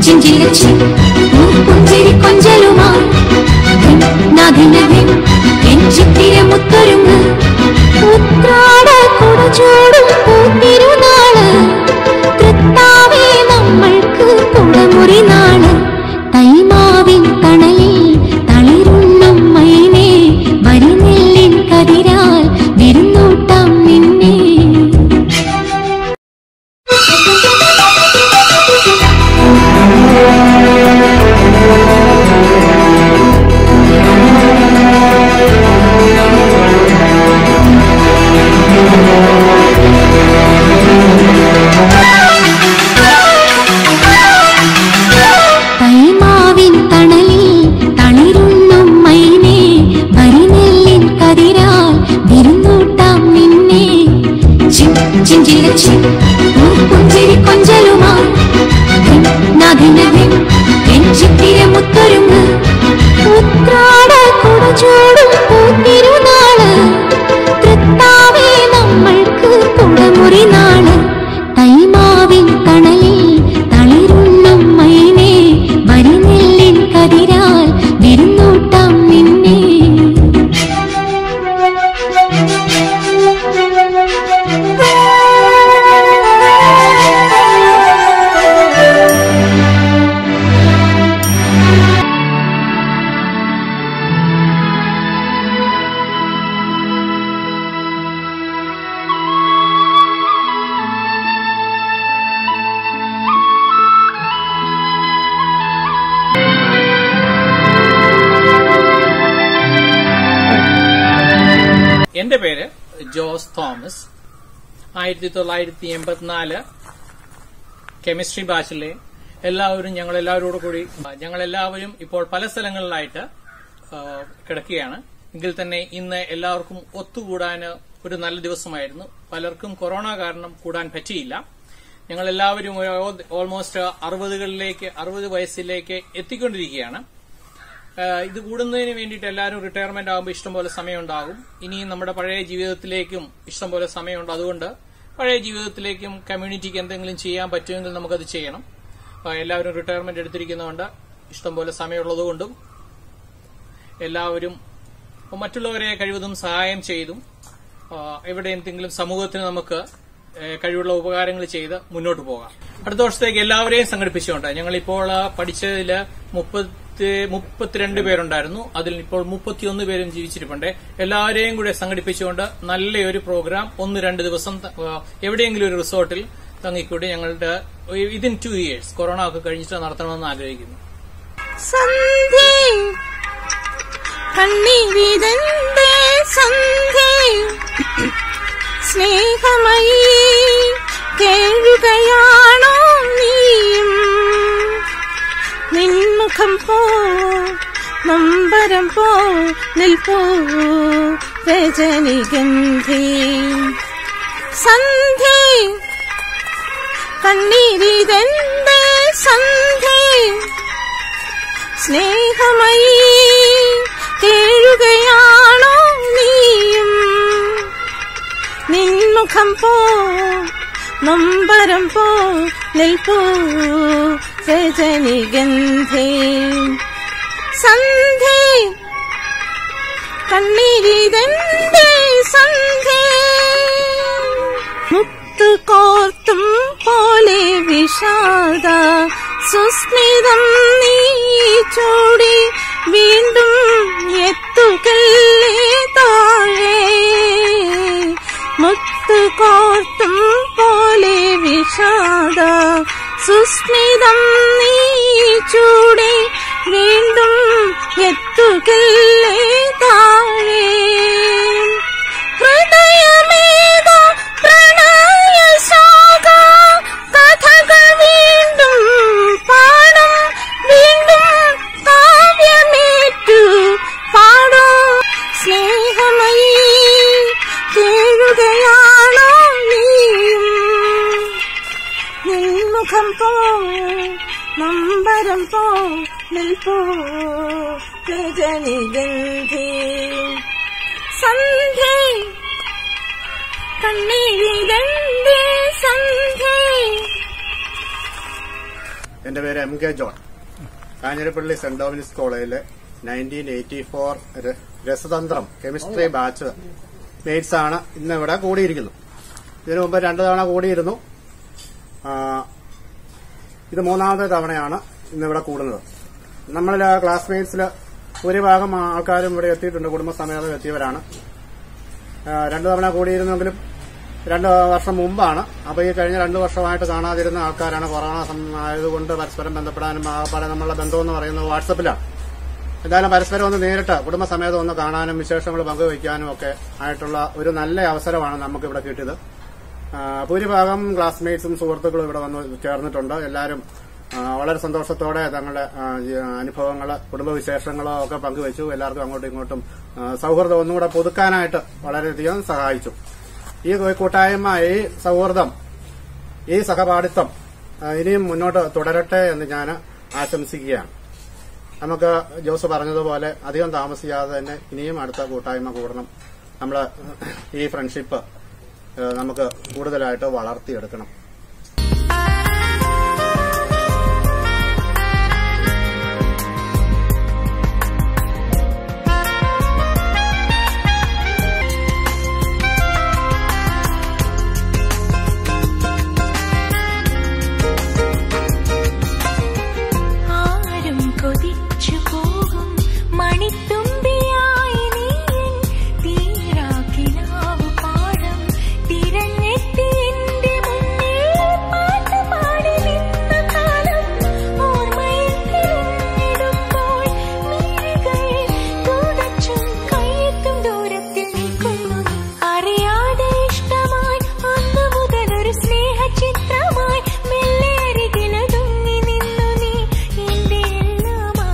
ചിഞ്ചിലച്ചി പുഞ്ചിരി കൊഞ്ചലുമായി നദിനദിൻ എൻ ചിത്തിര മുത്തൊരുങ്ങ് ഉത്രാട കുടചൂടും പൂത്തിരുനാള് തൃത്താവേ നമ്മൾക്ക് കുടമുറി നാള് തൈമാവിൻ തണലിൽ തളിരുള്ളും മൈനേ വരിനെല്ലിൻ കതിരാൽ വിരുന്നൂട്ടാം നിന്നെ തൈമാവിൻ തണലിൽ തളിരുള്ളും മൈനേ വരിനെല്ലിൻ കതിരാൽ വിരുന്നൂട്ടാം നിന്നെ ചിൻ ചിഞ്ചിലച്ചി പുഞ്ചിരി കൊഞ്ചലുമായി നദിനദിൻ എൻ ചിത്തിര മുത്തൊരുങ്ങ് ഉത്രാട കുടചൂടും പൂത്തിരുനാള് തൃത്താവേ നമ്മൾക്ക് കുടമുറി നാള് തൈമാവിൻ തണലിൽ തളിരുള്ളും മൈനേ വരിനെല്ലിൻ കതിരാൽ വിരുന്നൂട്ടാം നിന്നെ എന്റെ പേര് ജോസ് തോമസ് ആയിരത്തി തൊള്ളായിരത്തി എൺപത്തിനാല് കെമിസ്ട്രി ബാച്ചിലെ എല്ലാവരും ഞങ്ങൾ എല്ലാവരോടും കൂടി ഞങ്ങൾ എല്ലാവരും ഇപ്പോൾ പല സ്ഥലങ്ങളിലായിട്ട് ആ, കിടക്കുകയാണ് എങ്കിൽ തന്നെ ഇന്ന് എല്ലാവർക്കും ഒത്തുകൂടാൻ ഒരു നല്ല ദിവസമായിരുന്നു പലർക്കും കൊറോണ കാരണം കൂടാൻ പറ്റിയില്ല ഞങ്ങൾ എല്ലാവരും ഓൾമോസ്റ്റ് അറുപതുകളിലേക്ക് അറുപത് വയസ്സിലേക്ക് എത്തിക്കൊണ്ടിരിക്കുകയാണ് ആഹ് ഇത് കൂടുന്നതിന് വേണ്ടിയിട്ട് എല്ലാവരും റിട്ടയർമെന്റ് ആകുമ്പോൾ ഇഷ്ടംപോലെ സമയമുണ്ടാകും ഇനിയും നമ്മുടെ പഴയ ജീവിതത്തിലേക്കും ഇഷ്ടംപോലെ സമയമുണ്ട് അതുകൊണ്ട് പഴയ ജീവിതത്തിലേക്കും കമ്മ്യൂണിറ്റിക്ക് എന്തെങ്കിലും ചെയ്യാൻ പറ്റുമെങ്കിൽ നമുക്കത് ചെയ്യണം ആഹ് എല്ലാവരും റിട്ടയർമെന്റ് എടുത്തിരിക്കുന്നതുകൊണ്ട് ഇഷ്ടംപോലെ സമയമുള്ളതുകൊണ്ടും എല്ലാവരും മറ്റുള്ളവരെ കഴിവതും സഹായം ചെയ്തും ആഹ് എവിടെ എന്തെങ്കിലും സമൂഹത്തിന് നമുക്ക് ഏഹ് കഴിവുള്ള ഉപകാരങ്ങൾ ചെയ്ത് മുന്നോട്ട് പോകാം അടുത്ത വർഷത്തേക്ക് എല്ലാവരെയും സംഘടിപ്പിച്ചുകൊണ്ട് ഞങ്ങളിപ്പോൾ പഠിച്ചതിൽ മുപ്പത്തി മുപ്പത്തിരണ്ട് പേരുണ്ടായിരുന്നു അതിൽ ഇപ്പോൾ മുപ്പത്തിയൊന്ന് പേരും ജീവിച്ചിരിപ്പുണ്ട് എല്ലാവരെയും കൂടെ സംഘടിപ്പിച്ചുകൊണ്ട് നല്ലൊരു പ്രോഗ്രാം ഒന്ന് രണ്ട് ദിവസം ത- ആഹ് എവിടെയെങ്കിലും ഒരു റിസോർട്ടിൽ തങ്ങിക്കൂടി ഞങ്ങളുടെ വിതിൻ ടു ഇയേഴ്സ് കൊറോണ ഒക്കെ കഴിഞ്ഞിട്ട് നടത്തണമെന്ന് ആഗ്രഹിക്കുന്നു സന്ധ്യേ കണ്ണീരിതന്റെ സന്ധ്യേ സ്നേഹമയി കേഴുകയാണോ നീയും നിൻമുഖം പോ നമ്പരം പോ നിൽപ്പോ രജനിഗന്ധി സന്ധ്യേ കണ്ണീരിതന്റെ സന്ധ്യേ സ്നേഹമയി കേഴുകയാണോ നീയും നിൻമുഖം പോ നൊമ്പരം പോ നിൽപ്പൂ രജനിഗന്ധേ സന്ധ്യേ കണ്ണീരിതന്റെ സന്ധ്യേ മുത്തു കോർത്തും പോലെ വിഷാദ സുസ്മിതം നീ ചൂടി വീണ്ടും എത്തുകല്ലേ താഴെ മുത്തു കോർത്തും പോലെ വിഷാദ സുസ്മിതം നീ ചൂടി വീണ്ടും എത്തുകല്ലേ താഴെ ഹൃദയമേതോ പ്രണയശോക കഥകൾ വീണ്ടും പാടും വീണ്ടും കാവ്യമേറ്റു പാടും സ്നേഹമയി കേഴുകയാണോ നീയും നിൻമുഖം പോ നമ്പരം പോ നിൽപ്പോ രജനിഗന്ധി സന്ധ്യേ കണ്ണീരിതന്റെ സന്ധ്യേ എന്റെ പേര് M K John Kanjirappally Saint Dominic's കോളേജിലെ നയൻറ്റീൻ എയ്റ്റി ഫോർ രസതന്ത്രം കെമിസ്ട്രി ബാച്ച് മേറ്റ്സ് ആണ് ഇന്ന് ഇവിടെ കൂടിയിരിക്കുന്നു ഇതിനു മുമ്പ് രണ്ടു തവണ കൂടിയിരുന്നു ആ, ഇത് മൂന്നാമത്തെ തവണയാണ് ഇന്നിവിടെ കൂടുന്നത് നമ്മളിൽ ക്ലാസ്മേറ്റ്സിൽ ഭൂരിഭാഗം ആൾക്കാരും ഇവിടെ എത്തിയിട്ടുണ്ട് കുടുംബസമേതം എത്തിയവരാണ് ആ, രണ്ടു തവണ കൂടിയിരുന്നെങ്കിലും രണ്ട് വർഷം മുമ്പാണ് അപ്പൊ ഈ കഴിഞ്ഞ രണ്ടു വർഷമായിട്ട് കാണാതിരുന്ന ആൾക്കാരാണ് കൊറോണ സം- ആയതുകൊണ്ട് പരസ്പരം ബന്ധപ്പെടാനും ആകപ്പാടെ നമ്മളുടെ ബന്ധം എന്ന് പറയുന്നത് വാട്സപ്പിലാണ് എന്തായാലും പരസ്പരം ഒന്ന് നേരിട്ട് കുടുംബസമേതം ഒന്ന് കാണാനും വിശേഷങ്ങൾ പങ്കുവയ്ക്കാനും ഒക്കെ ആയിട്ടുള്ള ഒരു നല്ല അവസരമാണ് നമുക്ക് ഇവിടെ കിട്ടിയത് ആ, ഭൂരിഭാഗം ക്ലാസ്മേറ്റ്സും സുഹൃത്തുക്കളും ഇവിടെ വന്ന് ചേർന്നിട്ടുണ്ട് എല്ലാവരും ആ, വളരെ സന്തോഷത്തോടെ തങ്ങളുടെ അനുഭവങ്ങൾ കുടുംബവിശേഷങ്ങളോ ഒക്കെ പങ്കുവച്ചു എല്ലാവർക്കും അങ്ങോട്ടും ഇങ്ങോട്ടും ആ, സൗഹൃദം ഒന്നുകൂടെ പുതുക്കാനായിട്ട് വളരെയധികം സഹായിച്ചു ഈ കൂട്ടായ്മ ഈ സൗഹൃദം ഈ സഹപാഠിത്വം ആ, ഇനിയും മുന്നോട്ട് തുടരട്ടെ എന്ന് ഞാൻ ആശംസിക്കുകയാണ് നമുക്ക് ജോസ് പറഞ്ഞതുപോലെ അധികം താമസിയാതെ തന്നെ ഇനിയും അടുത്ത കൂട്ടായ്മ കൂടണം നമ്മൾ ഈ ഫ്രണ്ട്ഷിപ്പ് ഏഹ്, നമുക്ക് കൂടുതലായിട്ട് വളർത്തിയെടുക്കണം ആരും കൊതിച്ചു പോകും മണിത്തുമ്പിയായി നീയൻ തീരാക്കിനാവ് പാടം തിരഞ്ഞെത്തി എന്റെ മുന്നിൽ പാട്ട് പാടി നിന്ന കാലം ഓർമ്മയിൽ തിരഞ്ഞെടുപ്പോൾ മിഴികൾ തുടച്ചും കയ്യെത്തും ദൂരത്തിൽ നിൽക്കുന്നു നീ. അറിയാതെ ഇഷ്ടമായി അന്നു മുതൽ ഒരു സ്നേഹചിത്രമായി മെല്ലെ അരികിലൊതുങ്ങി നിന്നു നീ എന്റെ എല്ലാമായി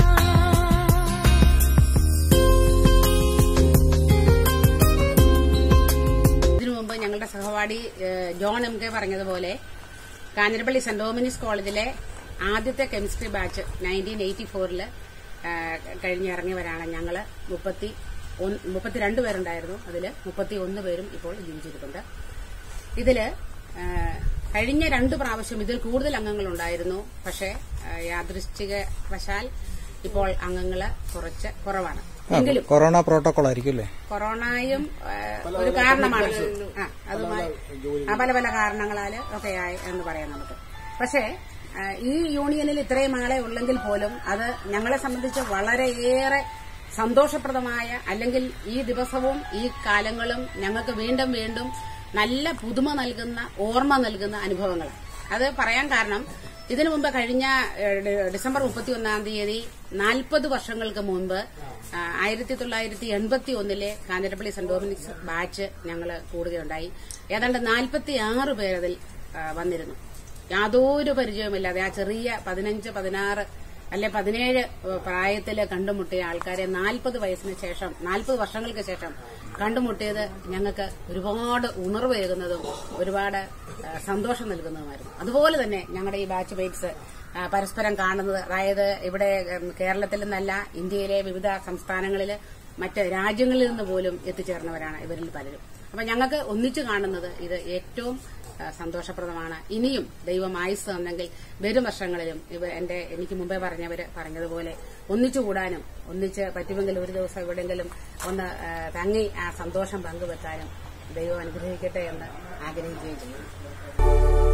ഇതിനു മുമ്പ് ഞങ്ങളുടെ സഹപാഠി ഏഹ്, ജോൺ എം കെ പറഞ്ഞതുപോലെ കാഞ്ഞിരപ്പള്ളി സെന്റ് ഡോമിനിസ് കോളേജിലെ ആദ്യത്തെ കെമിസ്ട്രി ബാച്ച് നയൻറ്റീൻ എയ്റ്റി ഫോറില് കഴിഞ്ഞിറങ്ങിയവരാണ് ഞങ്ങള് മുപ്പത്തി ഒന്ന് മുപ്പത്തിരണ്ട് പേരുണ്ടായിരുന്നു അതില് മുപ്പത്തി ഒന്ന് പേരും ഇപ്പോൾ ജീവിച്ചിരിപ്പുണ്ട് ഇതില് ഏഹ്, കഴിഞ്ഞ രണ്ട് പ്രാവശ്യം ഇതിൽ കൂടുതൽ അംഗങ്ങളുണ്ടായിരുന്നു പക്ഷേ ഏഹ്, യാദൃശ്ചികവശാൽ ഇപ്പോൾ അംഗങ്ങള് കുറച്ച് കുറവാണ് എങ്കിലും കൊറോണ പ്രോട്ടോകോൾ ആയിരിക്കും അല്ലേ കൊറോണയും ആ, ഒരു കാരണമാണ് ആ, അതുമായി ആ, പല പല കാരണങ്ങളാല് ഒക്കെയായി എന്ന് പറയാം നമുക്ക് പക്ഷേ ആ, ഈ യൂണിയനിൽ ഇത്രയും ആളെ ഉള്ളെങ്കിൽ പോലും അത് ഞങ്ങളെ സംബന്ധിച്ച് വളരെയേറെ സന്തോഷപ്രദമായ അല്ലെങ്കിൽ ഈ ദിവസവും ഈ കാലങ്ങളും ഞങ്ങൾക്ക് വീണ്ടും വീണ്ടും നല്ല പുതുമ നൽകുന്ന ഓർമ്മ നൽകുന്ന അനുഭവങ്ങളാണ് അത് പറയാൻ കാരണം ഇതിനു മുമ്പ് കഴിഞ്ഞ ഏഹ്, ഡി- ഡിസംബർ മുപ്പത്തി ഒന്നാം തീയതി നാൽപ്പത് വർഷങ്ങൾക്ക് മുൻപ് ആ, ആയിരത്തി തൊള്ളായിരത്തി എൺപത്തി ഒന്നിലെ കാഞ്ഞിരപ്പള്ളി സെന്റ് ഡോമിനിക്സ് ബാച്ച് ഞങ്ങൾ കൂടുകയുണ്ടായി ഏതാണ്ട് നാൽപ്പത്തി ആറ് പേരതിൽ ആ, വന്നിരുന്നു യാതൊരു പരിചയവുമില്ലാതെ ആ ചെറിയ പതിനഞ്ച് പതിനാറ് അല്ലെ പതിനേഴ് പ്രായത്തിൽ കണ്ടുമുട്ടിയ ആൾക്കാരെ നാൽപ്പത് വയസ്സിന് ശേഷം നാൽപ്പത് വർഷങ്ങൾക്ക് ശേഷം കണ്ടുമുട്ടിയത് ഞങ്ങൾക്ക് ഒരുപാട് ഉണർവേകുന്നതും ഒരുപാട് ആ, സന്തോഷം നൽകുന്നതുമായിരുന്നു അതുപോലെ തന്നെ ഞങ്ങളുടെ ഈ ബാച്ച് മേറ്റ്സ് ആ, പരസ്പരം കാണുന്നത് അതായത് ഇവിടെ ഉം, കേരളത്തിൽ നിന്നല്ല ഇന്ത്യയിലെ വിവിധ സംസ്ഥാനങ്ങളിൽ മറ്റ് രാജ്യങ്ങളിൽ നിന്ന് പോലും എത്തിച്ചേർന്നവരാണ് ഇവരിൽ പലരും അപ്പൊ ഞങ്ങൾക്ക് ഒന്നിച്ചു കാണുന്നത് ഇത് ഏറ്റവും ആ, സന്തോഷപ്രദമാണ് ഇനിയും ദൈവം ആയുസ് തന്നെങ്കിൽ വരും വർഷങ്ങളിലും ഇവ എന്റെ എനിക്ക് മുമ്പേ പറഞ്ഞവര് പറഞ്ഞതുപോലെ ഒന്നിച്ചു കൂടാനും ഒന്നിച്ച് പറ്റുമെങ്കിൽ ഒരു ദിവസം എവിടെയെങ്കിലും ഒന്ന് ആ, തങ്ങി ആ സന്തോഷം പങ്കുവെക്കാനും ദൈവം അനുഗ്രഹിക്കട്ടെ എന്ന് ആഗ്രഹിക്കുകയും ചെയ്യുന്നു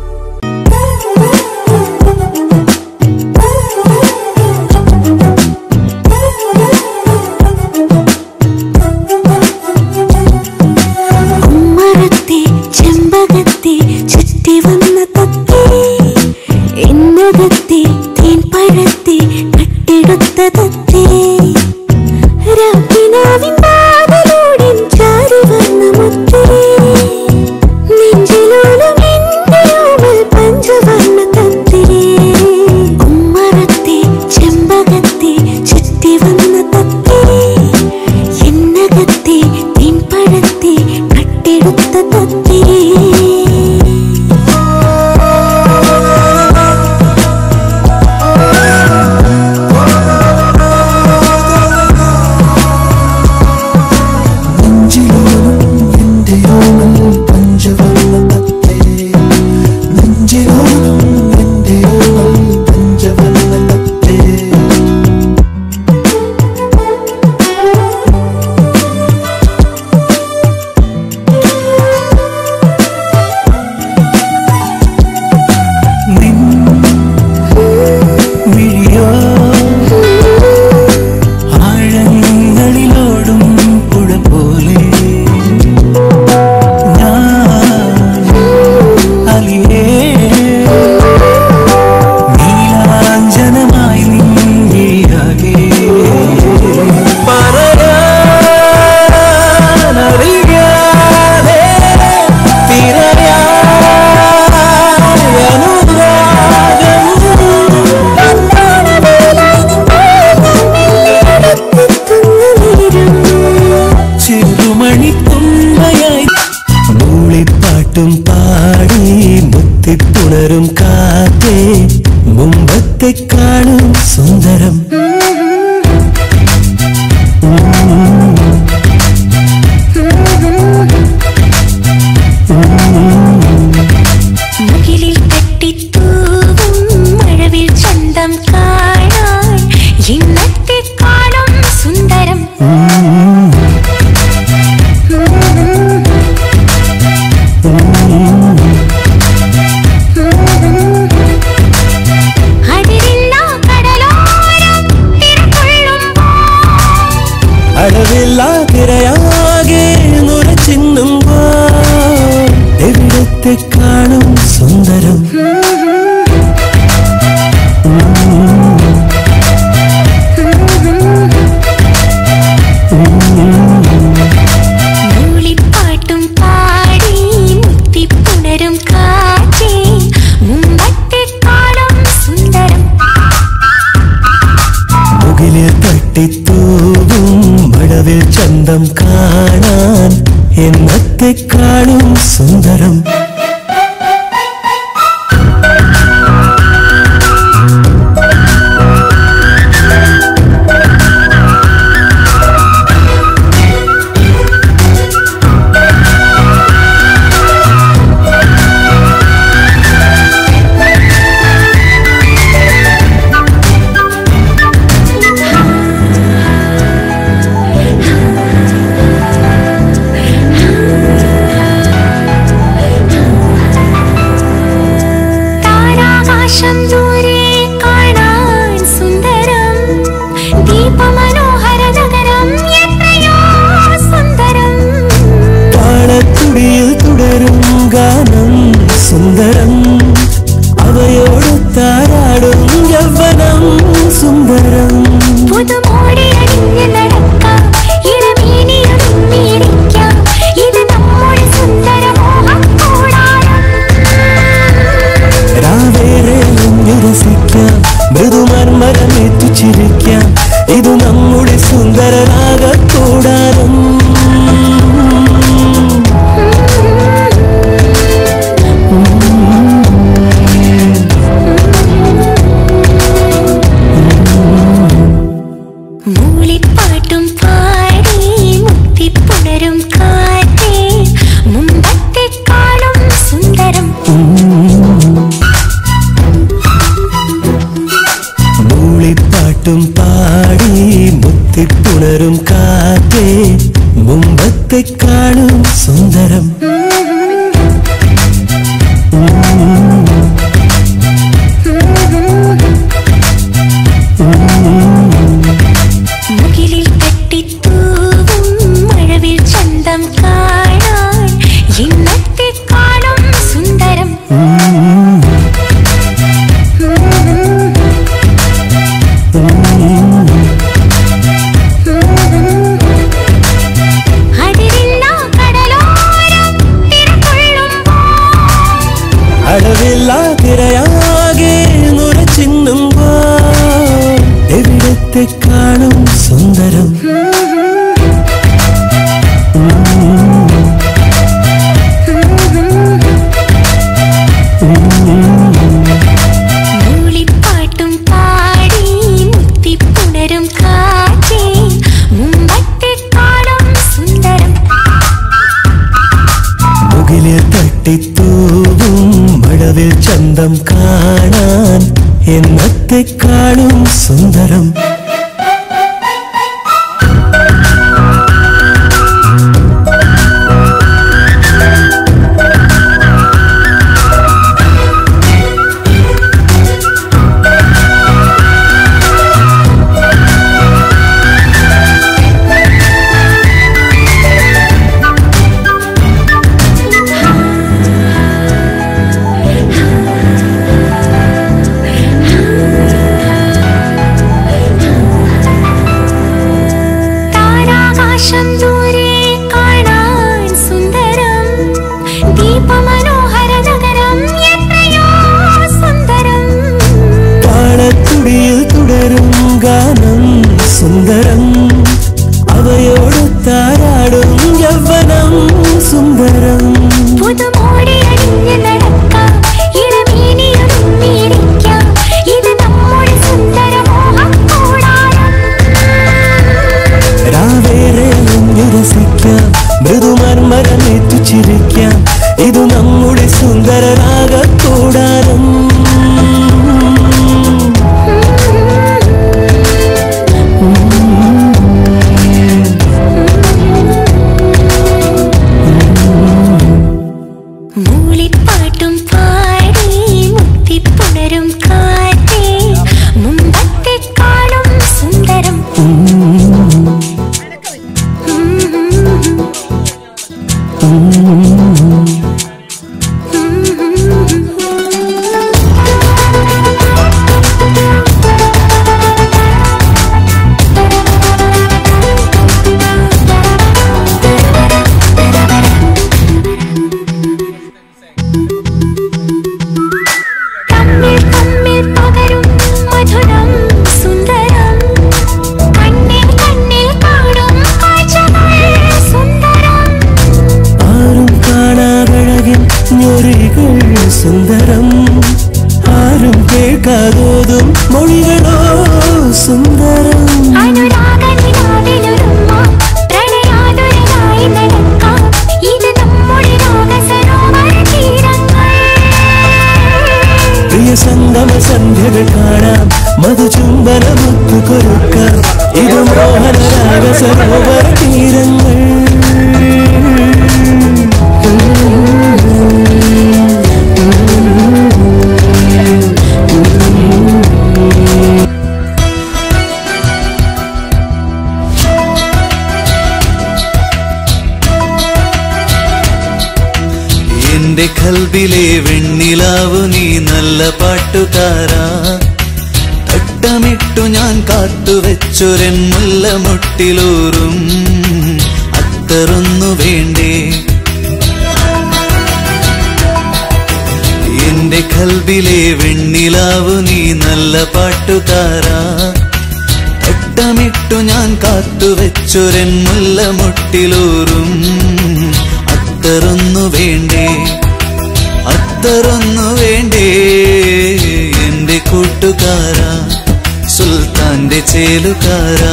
കുമ്മരത്തെ ചെമ്പകത്തെ ചുറ്റി വന്ന തത്തേ എന്നകത്തെ തേൻപഴത്തെ കട്ടെടുത്ത തത്തേ രാപ്പിനാവിൻ വാതിലൂടെ ചാരി വന്ന മുത്തേ നെഞ്ചിലോളം എന്റെ ഓമൽ പഞ്ചവർണ്ണ തത്തേ പുണരും കാറ്റേ മുമ്പത്തെക്കാളും സുന്ദരം മുകിലിൽ തട്ടിത്തൂവും മഴവിൽ ചന്തം കാണാൻ ഇന്നത്തെക്കാളും സുന്ദരം അതിരില്ലാ കടലോരം തിരക്കൊള്ളുമ്പോൾ അളവില്ലാ തിരയാകെ നുരച്ചിന്നുമ്പോ എവിടത്തെക്കാളും സുന്ദരം മൂളിപ്പാട്ടും പാടി മുത്തിപ്പുണരും കാറ്റേ മുമ്പത്തെക്കാളും സുന്ദരം മുകിലിൽ തട്ടിത്തൂവും മഴവിൽ ചന്തം കാണാൻ എന്നത്തെക്കാളും സുന്ദരം താരാകാശം ദൂരെ കാണാൻ സുന്ദരം ദീപമനോഹര നഗരം എത്രയോ സുന്ദരം താളത്തുടിയിൽ തുടരും ഗാനം സുന്ദരം അവയോട് താരാടും യൗവനം സുന്ദരം പുതുമോടി അണിഞ്ഞ് നടക്കാം ഇളമീനിയൊരുങ്ങിയിരിക്കാം ഇത് നമ്മുടെ സുന്ദര മോഹം കൂടാരം രാവേറെ രസിക്കാം മൃദുമർമരമേറ്റു ചിരിക്കാം ഇത് നമ്മുടെ സുന്ദരരാഗക്കൂടാരം മൂളിപ്പാട്ടും പാടി മുത്തിപ്പുണരും കാറ്റേ മുമ്പത്തെക്കാളും സുന്ദരം മൂളിപ്പാട്ടും പാടി മുത്തിപ്പുണരും കാറ്റേ മുമ്പത്തെക്കാളും സുന്ദരം മുകിലിൽ തട്ടിത്തൂവും മഴവിൽ ചന്തം കാണാൻ ഇന്നത്തെക്കാളും സുന്ദരം അതിരില്ലാ കടലോരം തിരക്കൊള്ളുമ്പോൾ അളവില്ലാ തിരയാകെ നുരച്ചിന്നുമ്പോ എവിടത്തെക്കാളും സുന്ദരം മൂളിപ്പാട്ടും പാടി മുത്തിപ്പുണരും കാറ്റേ മുമ്പത്തെക്കാളും സുന്ദരം മുകിലിൽ തട്ടിത്തൂവും മഴവിൽ ചന്തം കാണാൻ എന്നത്തെക്കാളും സുന്ദരം താരാകാശം ദൂരെ കാണാൻ സുന്ദരം ദീപമനോഹര നഗരം എത്രയോ സുന്ദരം താളത്തുടിയിൽ തുടരും ഗാനം സുന്ദരം അവയോട് താരാടും യൗവനം സുന്ദരം പുതുമോടി അണിഞ്ഞ് നടക്കാം ഇളമീനി മധുചുംബനമുത്തു കൊരുക്കാം ഇത് മോഹനരാഗ സരോവര തീരങ്ങൾ എന്റെ കൽബിലെ വെണ്ണിലാവു നീ നല്ല പാട്ടുകാരാ തട്ടമിട്ടു ഞാൻ കാത്തുവെച്ചൊരൻ മുല്ലമുട്ടിലൂറും അത്തറൊന്നു വേണ്ടേ എന്റെ കൽബിലെ വെണ്ണിലാവു നീ നല്ല പാട്ടുകാരാ തട്ടമിട്ടു ഞാൻ കാത്തുവെച്ചൊരൻ മുല്ലമുട്ടിലൂറും അത്തറൊന്നു വേണ്ടേ അത്തറൊന്നു വേണ്ടേ എന്റെ കൂട്ടുകാരാ സുൽത്താന്റെ ചേലുകാരാ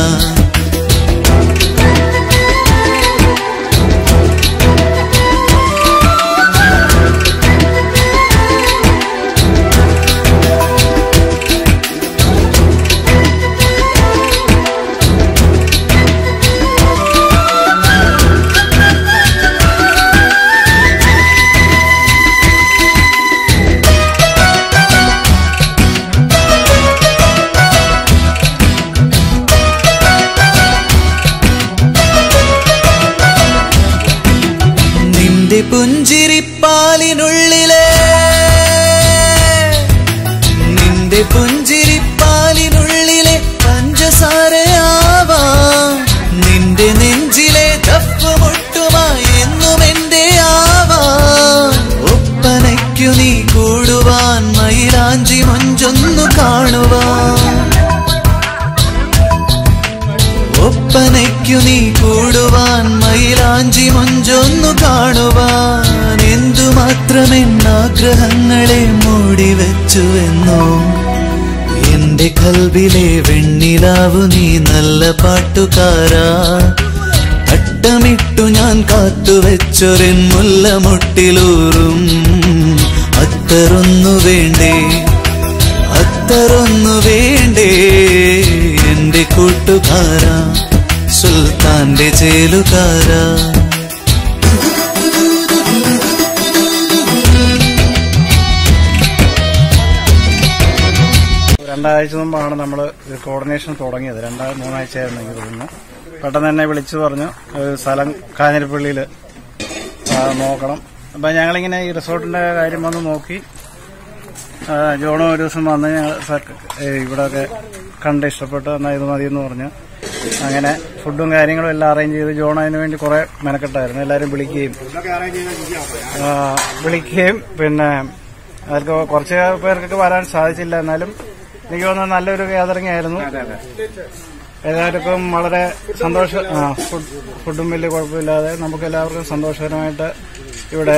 നിന്റെ പുഞ്ചിരിപ്പാലിനുള്ളിലെ നിന്റെ പുഞ്ചിരിപ്പാലിനുള്ളിലെ പഞ്ചസാരയാവാം നിന്റെ നെഞ്ചിലെ തപ്പുമുട്ടുമായി എന്നും എന്റെ ആവാം ഒപ്പനയ്ക്കു നീ കൂടുവാൻ മയിലാഞ്ചി മൊഞ്ചൊന്നു കാണുവാൻ ഒപ്പനയ്ക്കു നീ കൂടുവാൻ മയിലാഞ്ചി മൊഞ്ചൊന്നു കാണുവാൻ എന്തുമാത്രമെന്നാഗ്രഹങ്ങളെ മൂടിവെച്ചുവെന്നോ എന്റെ കൽബിലെ വെണ്ണിലാവു നീ നല്ല പാട്ടുകാരാ തട്ടമിട്ടു ഞാൻ കാത്തുവെച്ചൊരൻ മുല്ലമുട്ടിലൂറും അത്തറൊന്നു വേണ്ടേ അത്തറൊന്നു വേണ്ടേ എന്റെ കൂട്ടുകാരാ സുൽത്താന്റെ ചേലുകാരാ രണ്ടാഴ്ച മുമ്പാണ് നമ്മൾ കോർഡിനേഷൻ തുടങ്ങിയത് രണ്ടാ മൂന്നാഴ്ചയായിരുന്നു എനിക്ക് തോന്നുന്നു പെട്ടെന്ന് തന്നെ വിളിച്ചു പറഞ്ഞു ഒരു സ്ഥലം കാഞ്ഞിരപ്പള്ളിയിൽ നോക്കണം അപ്പം ഞങ്ങളിങ്ങനെ ഈ റിസോർട്ടിന്റെ കാര്യം വന്ന് നോക്കി ആ, ജോണോ ഒരു ദിവസം വന്ന് ഞങ്ങൾ ഇവിടെയൊക്കെ കണ്ട് ഇഷ്ടപ്പെട്ട് എന്നാൽ ഇത് മതി എന്ന് പറഞ്ഞു അങ്ങനെ ഫുഡും കാര്യങ്ങളും എല്ലാം അറേഞ്ച് ചെയ്ത് ജോൺ അതിന് വേണ്ടി കുറെ മെനക്കെട്ടായിരുന്നു എല്ലാവരും വിളിക്കുകയും ആ, വിളിക്കുകയും പിന്നെ അവർക്ക് കുറച്ച് പേർക്കൊക്കെ വരാൻ സാധിച്ചില്ല എന്നാലും എനിക്ക് തോന്നുന്നു നല്ലൊരു ഗ്യാതറിംഗ് ആയിരുന്നു എല്ലാവർക്കും വളരെ സന്തോഷ ആ, ഫുഡ്- ഫുഡും വലിയ കുഴപ്പമില്ലാതെ നമുക്ക് എല്ലാവർക്കും സന്തോഷകരമായിട്ട് ഇവിടെ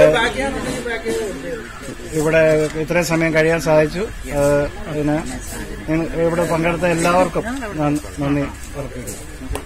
ഇവിടെ ഇത്രയും സമയം കഴിയാൻ സാധിച്ചു അത് അതിന് നിങ്ങൾ ഇവിടെ പങ്കെടുത്ത എല്ലാവർക്കും നന്ദി നന്ദി അർപ്പിക്കുന്നു